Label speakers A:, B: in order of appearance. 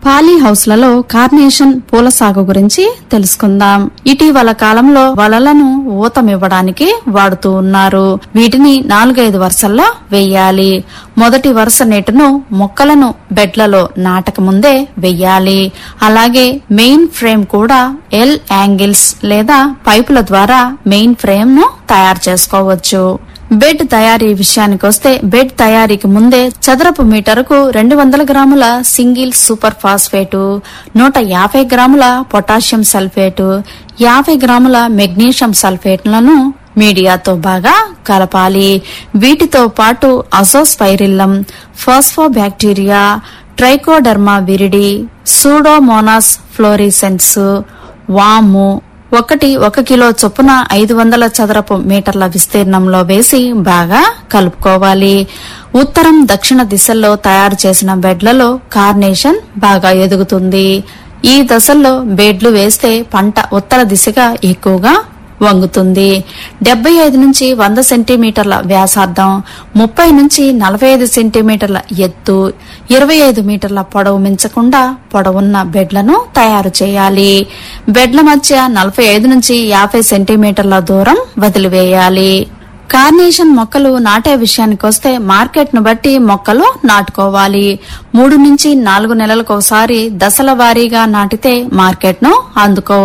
A: poly హౌస్లలో carnation పూల సాగు గురించి తెలుసుకుందాం ఇటీవల కాలంలో వలలను ఊతమివ్వడానికి వాడుతూ ఉన్నారు వీటిని నాలుగైదు వరుసల్లో వెయ్యాలి మొదటి వరుస నీటును మొక్కలను బెడ్లలో నాటక ముందే వెయ్యాలి అలాగే మెయిన్ ఫ్రేమ్ కూడా ఎల్ యాంగిల్స్ లేదా పైపుల ద్వారా మెయిన్ ఫ్రేమ్ ను తయారు చేసుకోవచ్చు బెడ్ తయారీ విషయానికి వస్తే బెడ్ తయారీకి ముందే చదరపు మీటరుకు రెండు వందల గ్రాముల సింగిల్ సూపర్ ఫాస్ఫేటు నూట యాభై గ్రాముల పొటాషియం సల్ఫేటు యాభై గ్రాముల మెగ్నీషియం సల్ఫేట్లను మీడియాతో బాగా కలపాలి వీటితో పాటు azospirillum phosphobacteria trichoderma viride pseudomonas fluorescens వాము ఒకటి ఒక కిలో చొప్పున ఐదు వందల చదరపు మీటర్ల విస్తీర్ణంలో వేసి బాగా కలుపుకోవాలి ఉత్తరం దక్షిణ దిశల్లో తయారు చేసిన బెడ్లలో కార్నేషన్ బాగా ఎదుగుతుంది ఈ దశల్లో బెడ్లు వేస్తే పంట ఉత్తర దిశగా ఎక్కువగా వంగుతుంది డెబ్బై ఐదు నుంచి వంద సెంటీమీటర్ల వ్యాసార్థం ముప్పై నుంచి నలభై ఐదు సెంటీమీటర్ల ఎత్తు ఇరవై ఐదు మీటర్ల పొడవు మించకుండా పొడవున్న బెడ్లను తయారు చేయాలి బెడ్ల మధ్య నలభై ఐదు నుంచి యాభై సెంటీమీటర్ల దూరం వదిలివేయాలి కార్నేషన్ మొక్కలు నాటే విషయానికొస్తే మార్కెట్ ను బట్టి మొక్కలు నాటుకోవాలి మూడు నుంచి నాలుగు నెలలకు ఒకసారి దశల వారీగా నాటితే మార్కెట్ ను అందుకోవచ్చు